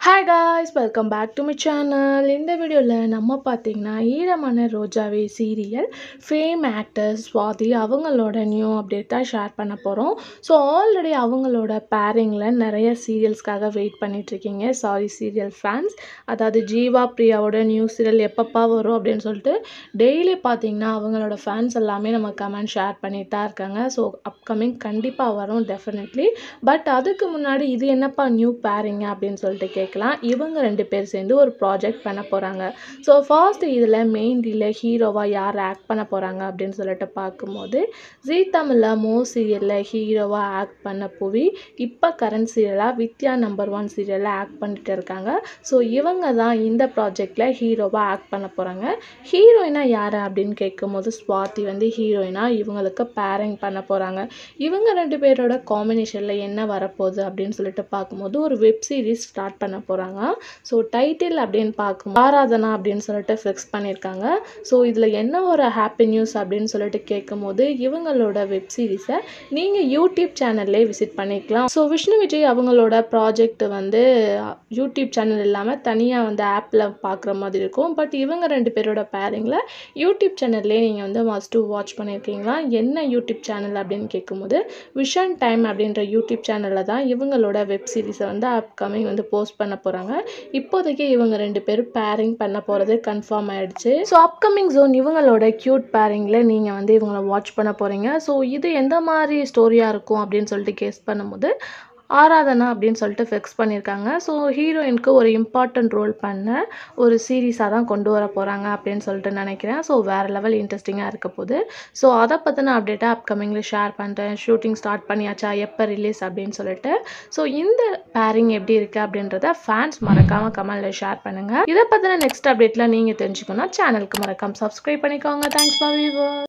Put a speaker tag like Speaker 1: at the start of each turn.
Speaker 1: hi guys welcome back to my channel இந்த வீடியோவில் நம்ம பார்த்தீங்கன்னா ஈரமான Rojave serial fame actors Swathi அவங்களோட நியூ அப்டேட் தான் ஷேர் பண்ண போகிறோம் ஸோ ஆல்ரெடி அவங்களோட பேரிங்கில் நிறைய சீரியல்ஸ்க்காக வெயிட் பண்ணிகிட்ருக்கீங்க சாரி சீரியல் ஃபேன்ஸ் அதாவது ஜீவா பிரியாவோட நியூ சீரியல் எப்பப்பா வரும் அப்படின்னு சொல்லிட்டு டெய்லி பார்த்தீங்கன்னா அவங்களோட ஃபேன்ஸ் எல்லாமே நம்ம கமெண்ட் ஷேர் பண்ணிட்டு தான் இருக்காங்க ஸோ அப்கமிங் கண்டிப்பாக வரும் டெஃபினெட்லி பட் அதுக்கு முன்னாடி இது என்னப்பா நியூ பேரிங்க அப்படின்னு சொல்லிட்டு கேட்கலாம் இவங்க ரெண்டு பேர் சேர்ந்து ஒரு ப்ராஜெக்ட் பண்ண போகிறாங்க ஸோ ஃபர்ஸ்ட் இதில் மெயின் டீல ஹீரோவாக யார் ஆக்ட் பண்ண போகிறாங்க அப்படின்னு சொல்லிட்டு பார்க்கும்போது ஜீ தமிழில் மோ சீரியலில் ஹீரோவாக ஆக்ட் பண்ண புவி இப்போ கரண்ட் சீரியலாக வித்யா நம்பர் ஒன் சீரியலில் ஆக்ட் பண்ணிட்டு இருக்காங்க ஸோ இவங்க தான் இந்த ப்ராஜெக்டில் ஹீரோவாக ஆக்ட் பண்ண போகிறாங்க ஹீரோயினா யார் அப்படின்னு கேட்கும்போது ஸ்வாதி வந்து ஹீரோயினா இவங்களுக்கு பேரிங் பண்ண போகிறாங்க இவங்க ரெண்டு பேரோட காம்பினேஷனில் என்ன வரப்போகுது அப்படின்னு சொல்லிட்டு பார்க்கும்போது ஒரு வெப் சீரிஸ் ஸ்டார்ட் பண்ண போகிறாங்க ஸோ டைட்டில் அப்படின்னு பார்க்கும் ஆராதனா அப்படின்னு சொல்லிட்டு ஃபிக்ஸ் பண்ணியிருக்காங்க ஸோ இதில் என்ன ஒரு ஹாப்பி நியூஸ் அப்படின்னு சொல்லிட்டு கேட்கும்போது இவங்களோட வெப் சீரிஸை நீங்கள் யூடியூப் சேனல்லே விசிட் பண்ணிக்கலாம் ஸோ விஷ்ணு விஜய் அவங்களோட ப்ராஜெக்ட் வந்து யூடியூப் சேனல் இல்லாமல் தனியாக வந்து ஆப்பில் பார்க்குற மாதிரி இருக்கும் பட் இவங்க ரெண்டு பேரோட பேரிங்கில் யூடியூப் சேனல்லே நீங்கள் வந்து மஸ்ட் டு வாட்ச் பண்ணியிருக்கீங்களா என்ன யூடியூப் சேனல் அப்படின்னு கேட்கும்போது விஷன் டைம் அப்படின்ற யூடியூப் சேனலில் தான் இவங்களோட வெப் சீரிஸை வந்து அப்கமிங் வந்து போஸ்ட் பண்ண போகிறாங்க இப்போதைக்கு இவங்க ரெண்டு பேரும் பேரிங் பண்ண போகிறது கன்ஃபார்ம் ஆயிடுச்சு ஸோ அப்கமிங் ஜோன் இவங்களோட க்யூட் பேரிங்கில் நீங்கள் வந்து இவங்களை வாட்ச் பண்ண போகிறீங்க ஸோ இது எந்த மாதிரி ஸ்டோரியாக இருக்கும் அப்படின்னு சொல்லிட்டு கேஸ் பண்ணும்போது ஆராதனா அப்படின்னு சொல்லிட்டு ஃபிக்ஸ் பண்ணியிருக்காங்க ஸோ ஹீரோயினுக்கு ஒரு இம்பார்ட்டண்ட் ரோல் பண்ண ஒரு சீரீஸாக தான் கொண்டு வர போகிறாங்க அப்படின்னு சொல்லிட்டு நினைக்கிறேன் ஸோ வேறு லெவல் இன்ட்ரெஸ்டிங்காக இருக்க போகுது ஸோ அதை பற்றின அப்டேட்டாக அப்கமிங்கில் ஷேர் பண்ணுறேன் ஷூட்டிங் ஸ்டார்ட் பண்ணியாச்சா எப்போ ரிலீஸ் அப்படின்னு சொல்லிட்டு ஸோ இந்த பேரிங் எப்படி இருக்குது அப்படின்றத ஃபேன்ஸ் மறக்காமல் கமெண்டில் ஷேர் பண்ணுங்கள் இதை பற்றின நெக்ஸ்ட் அப்டேட்டில் நீங்கள் தெரிஞ்சுக்கணும் சேனலுக்கு மறக்காமல் சப்ஸ்கிரைப் பண்ணிக்கோங்க தேங்க்ஸ் பாபி